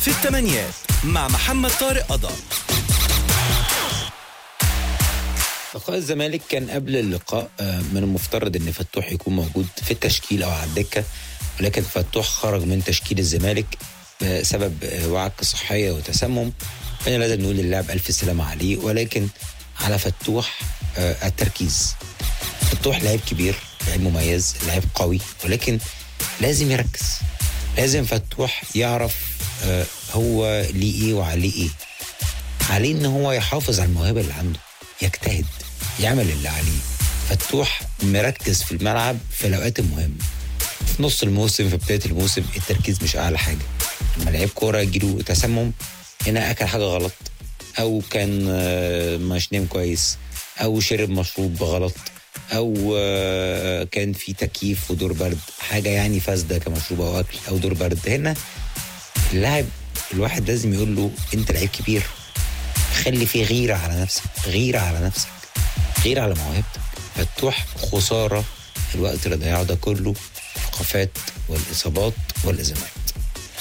في الثمانيات مع محمد طارق قضا لقاء الزمالك كان قبل اللقاء آه، من المفترض ان فتوح يكون موجود في التشكيل او على الدكه ولكن فتوح خرج من تشكيل الزمالك بسبب آه، وعك صحيه وتسمم فانا لازم نقول للاعب الف سلامه عليه ولكن على فتوح آه، التركيز فتوح لعيب كبير لعيب مميز لعيب قوي ولكن لازم يركز لازم فتوح يعرف آه، هو ليه ايه وعليه ايه عليه ان هو يحافظ على الموهبه اللي عنده يجتهد يعمل اللي عليه فتوح مركز في الملعب في الاوقات المهمه في نص الموسم في بدايه الموسم التركيز مش اعلى حاجه لما لعيب كوره يجيله تسمم هنا اكل حاجه غلط او كان آه، مش نام كويس او شرب مشروب غلط او آه، كان في تكييف ودور برد حاجه يعني فاسده كمشروب او اكل او دور برد هنا اللاعب الواحد لازم يقول له انت لعيب كبير خلي في غيرة على نفسك غيرة على نفسك غيرة على موهبتك فتوح خسارة الوقت اللي ضيعه ده كله الوقفات والإصابات والإزمات